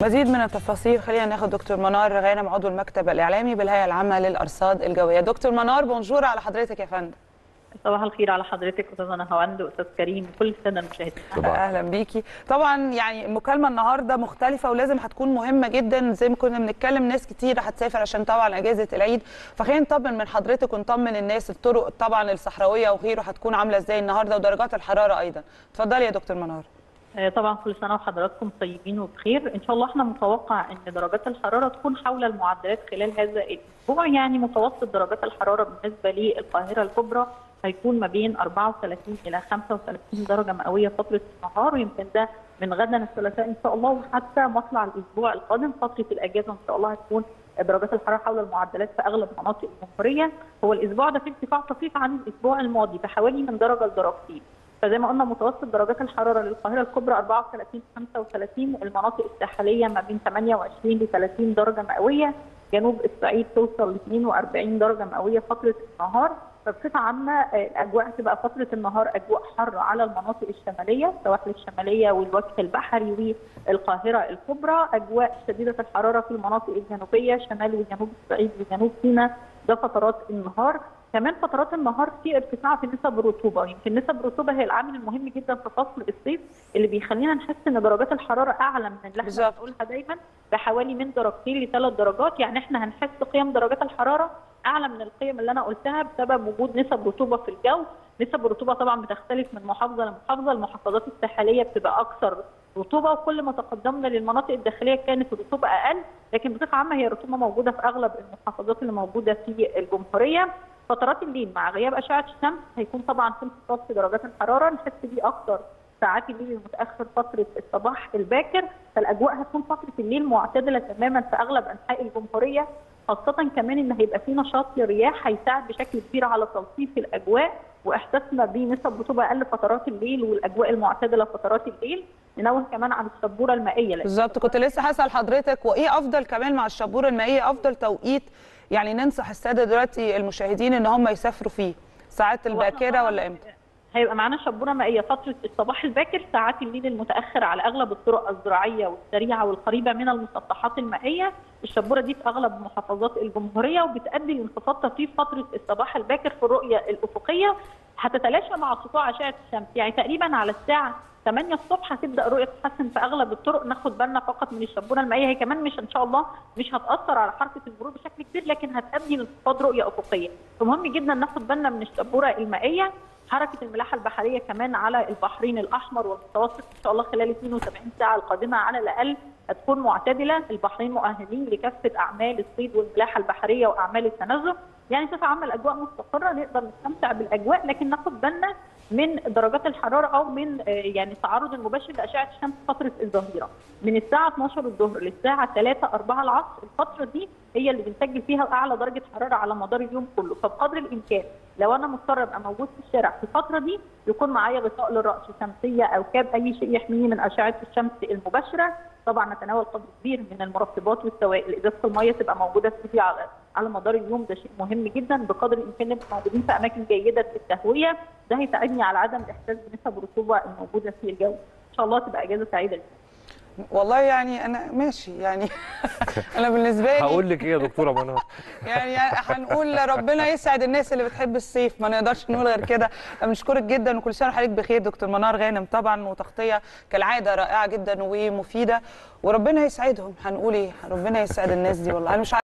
مزيد من التفاصيل خلينا ناخد دكتور منار غانم عضو المكتب الاعلامي بالهيئه العامه للارصاد الجويه دكتور منار بونجور على حضرتك يا فندم صباح الخير على حضرتك استاذه نهاوند واستاذ كريم وكل الساده المشاهدين اهلا بيكي طبعا يعني المكالمه النهارده مختلفه ولازم هتكون مهمه جدا زي ما كنا بنتكلم ناس كتير هتسافر عشان طبعا اجازه العيد فخلينا نطمن من حضرتك ونطمن الناس الطرق طبعا الصحراويه وغيره هتكون عامله ازاي النهارده ودرجات الحراره ايضا اتفضلي يا دكتور منار طبعا كل سنه وحضراتكم طيبين وبخير ان شاء الله احنا متوقع ان درجات الحراره تكون حول المعدلات خلال هذا الاسبوع يعني متوسط درجات الحراره بالنسبه للقاهره الكبرى هيكون ما بين 34 الى 35 درجه مئويه فتره النهار ويمكن ده من غدا الثلاثاء ان شاء الله وحتى مطلع الاسبوع القادم فتره الاجازه ان شاء الله هتكون درجات الحراره حول المعدلات في اغلب مناطق الجمهوريه هو الاسبوع ده في ارتفاع طفيف عن الاسبوع الماضي بحوالي من درجه لدرجتين فزي ما قلنا متوسط درجات الحراره للقاهره الكبرى 34 35 المناطق الساحليه ما بين 28 ل 30 درجه مئويه جنوب الصعيد توصل ل 42 درجه مئويه فتره النهار فبصفه عامه الاجواء هتبقى فتره النهار اجواء حر على المناطق الشماليه السواحل الشماليه والوجه البحري والقاهره الكبرى اجواء شديده الحراره في المناطق الجنوبيه شمال وجنوب الصعيد وجنوب سيناء ده فترات النهار كمان فترات النهار في ارتفاع في نسب الرطوبه يمكن نسب الرطوبه هي العامل المهم جدا في فصل الصيف اللي بيخلينا نحس ان درجات الحراره اعلى من اللي احنا بنقولها دايما بحوالي من درجتين لثلاث درجات يعني احنا هنحس قيم درجات الحراره اعلى من القيم اللي انا قلتها بسبب وجود نسب رطوبه في الجو نسب الرطوبه طبعا بتختلف من محافظه لمحافظه المحافظات الساحليه بتبقى اكثر رطوبه وكل ما تقدمنا للمناطق الداخليه كانت الرطوبه اقل لكن بصفه عامه هي الرطوبه موجوده في اغلب المحافظات اللي موجوده في الجمهوريه فترات الليل مع غياب اشعه الشمس هيكون طبعا في انخفاض في درجات الحراره نحس بيه اكثر ساعات الليل المتاخر فتره الصباح الباكر فالاجواء هتكون فتره الليل معتدله تماما في اغلب انحاء الجمهوريه خاصه كمان ان هيبقى في نشاط للرياح هيساعد بشكل كبير على تلطيف الاجواء واحساسنا بنسب رطوبه اقل فترات الليل والاجواء المعتدله فترات الليل ننوه كمان عن الشبوره المائيه بالظبط كنت لسه هسال حضرتك وايه افضل كمان مع الشبوره المائيه افضل توقيت يعني ننصح الساده دلوقتي المشاهدين ان هم يسافروا فيه ساعات الباكره ولا امتى؟ هيبقى معانا شبوره مائيه فتره الصباح الباكر ساعات الليل المتاخر على اغلب الطرق الزراعيه والسريعه والقريبه من المسطحات المائيه الشبوره دي في اغلب محافظات الجمهوريه وبتؤدي لانخفاض طفيف فتره الصباح الباكر في الرؤيه الافقيه هتتلاشى مع سطوع اشعه الشمس يعني تقريبا على الساعه 8 الصبح هتبدا الرؤيه تتحسن في اغلب الطرق ناخد بالنا فقط من الشبوره المائيه هي كمان مش ان شاء الله مش هتاثر على حركه المرور بشكل كبير لكن هتؤدي لانخفاض رؤيه افقيه فمهم جدا ناخد بالنا من الشبوره المائيه حركه الملاحه البحريه كمان على البحرين الاحمر والمتوسط ان شاء الله خلال 72 ساعه القادمه على الاقل هتكون معتدله البحرين مؤهلين لكافه اعمال الصيد والملاحه البحريه واعمال التنزه يعني بصفه عامه الاجواء مستقره نقدر نستمتع بالاجواء لكن ناخد بالنا من درجات الحراره او من يعني التعرض المباشر لاشعه الشمس فتره الظهيره من الساعه 12 الظهر للساعه 3 4 العصر الفتره دي هي اللي بنسجل فيها اعلى درجه حراره على مدار اليوم كله فبقدر الامكان لو انا مضطر ابقى موجود في الشارع في الفتره دي يكون معايا غطاء للراس شمسيه او كاب اي شيء يحميني من اشعه الشمس المباشره طبعا نتناول قدر كبير من المرطبات والسوائل ازازه الميه تبقى موجوده في على على مدار اليوم ده شيء مهم جدا بقدر الامكان نبقى موجودين في اماكن جيده التهويه ده هيساعدني على عدم الاحساس بنسب الرطوبه الموجوده في الجو ان شاء الله تبقى اجازه سعيده لكم والله يعني انا ماشي يعني انا بالنسبه لي هقول لك ايه يا دكتوره منار يعني هنقول ربنا يسعد الناس اللي بتحب الصيف ما نقدرش نقول غير كده بنشكرك جدا وكل سنه وحضرتك بخير دكتور منار غانم طبعا وتغطيه كالعاده رائعه جدا ومفيده وربنا يسعدهم هنقول ايه ربنا يسعد الناس دي والله انا مش